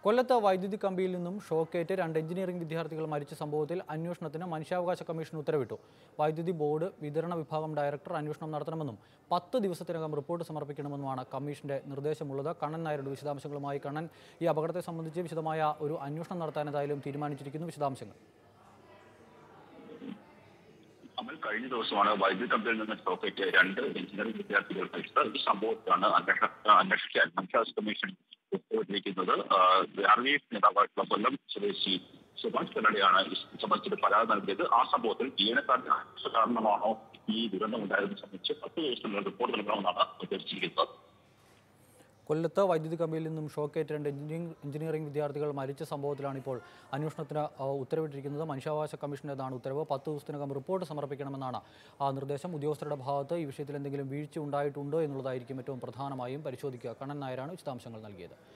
കൊല്ലത്ത് വൈദ്യുതി കമ്പിയിൽ നിന്നും ഷോക്കേറ്റ് രണ്ട് എഞ്ചിനീയറിംഗ് വിദ്യാർത്ഥികൾ മരിച്ച സംഭവത്തിൽ അന്വേഷണത്തിന് മനുഷ്യാവകാശ കമ്മീഷൻ ഉത്തരവിട്ടു വൈദ്യുതി ബോർഡ് വിതരണ വിഭാഗം ഡയറക്ടർ അന്വേഷണം നടത്തണമെന്നും പത്ത് ദിവസത്തിനകം റിപ്പോർട്ട് സമർപ്പിക്കണമെന്നുമാണ് കമ്മീഷന്റെ നിർദ്ദേശമുള്ളത് കണ്ണൻ നായരുടെ വിശദാംശങ്ങളുമായി കണ്ണൻ ഈ അപകടത്തെ സംബന്ധിച്ച് വിശദമായ ഒരു അന്വേഷണം നടത്താൻ എന്തായാലും തീരുമാനിച്ചിരിക്കുന്നു വിശദാംശങ്ങൾ അമൽ കഴിഞ്ഞ ദിവസമാണ് വൈദ്യുതി കമ്പനിയിൽ നിന്ന് ഷോക്കേറ്റ് രണ്ട് എഞ്ചിനീയറിംഗ് വിദ്യാർത്ഥികൾ മരിച്ചത് ഈ സംഭവത്തിലാണ് അന്വേഷണ അന്വേഷിക്കാൻ മനുഷ്യാവകാശ കമ്മീഷൻ ഉത്തരവിട്ടിരിക്കുന്നത് ആർ വി എഫ് നേതാവായിട്ടുള്ള കൊല്ലം സ്വദേശി സുഭാഷ് കല്ലടയാണ് ഈ സംബന്ധിച്ച് പരാതി നൽകിയത് ആ സംഭവത്തിൽ ജീവനക്കാരുടെ അനാവശ്യ കാരണമാണോ ഈ ദുരന്തം ഉണ്ടായതെന്ന് സംബന്ധിച്ച് പത്ത് ദിവസത്തിനുള്ള റിപ്പോർട്ട് നൽകണമെന്നാണ് നിർദ്ദേശിച്ചിരിക്കുന്നത് കൊല്ലത്ത് വൈദ്യുതി കമ്പിയിൽ നിന്നും ഷോക്കേറ്റ് രണ്ട് എഞ്ചിനീയറിംഗ് എഞ്ചിനീയറിംഗ് വിദ്യാർത്ഥികൾ മരിച്ച സംഭവത്തിലാണ് ഇപ്പോൾ അന്വേഷണത്തിന് ആ, ഉത്തരവിട്ടിരിക്കുന്നത് മനുഷ്യാവകാശ കമ്മീഷൻ്റെതാണ് ഉത്തരവ് പത്ത് ദിവസത്തിനകം റിപ്പോർട്ട് സമർപ്പിക്കണമെന്നാണ് ആ നിർദ്ദേശം ഉദ്യോഗസ്ഥരുടെ ഭാഗത്ത് ഈ വിഷയത്തിൽ എന്തെങ്കിലും വീഴ്ച ഉണ്ടായിട്ടുണ്ടോ എന്നുള്ളതായിരിക്കും ഏറ്റവും പ്രധാനമായും പരിശോധിക്കുക കണ്ണൻ നായരാണ് വിശദാംശങ്ങൾ നൽകിയത്